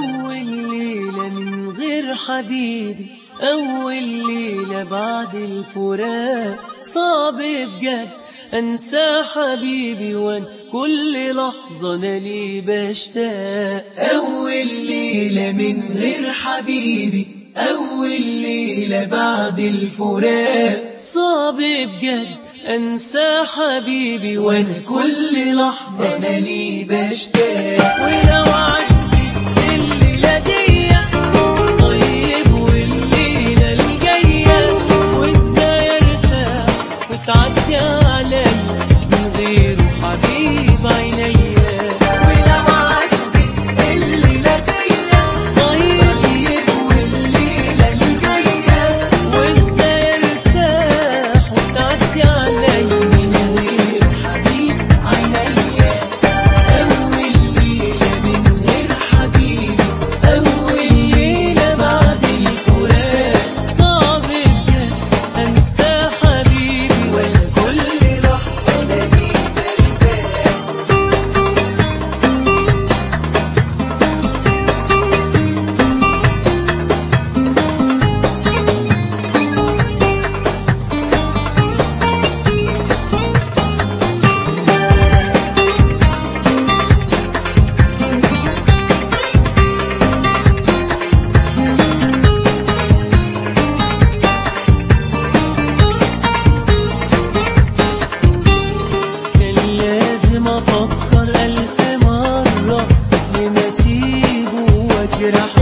أول ليلة من غير حبيبي أول ليلة بعد الفراق صعب بجد أنسى حبيبي وأنا كل لحظة أنا ليه بشتاق أول ليلة من غير حبيبي أول ليلة بعد الفراق صعب بجد أنسى حبيبي وأنا كل لحظة أنا ليه بشتاق ولو عدت الليلة دي طيب والليلة الجاية وازاي ارتاح وتعدي عليا من غير حبيب عينيا ولو عدت الليلة دي طيب طيب والليلة الجاية وازاي ارتاح وتعدي عليا من غير حبيب عينيا أول ليلة من غير حبيب أول ليلة بعد الفراق صعب بجد انسى حبيبي وانا كل لحظة أنا ليه بشتاق كان لازم افكر الف مرة لما اسيبه واجرح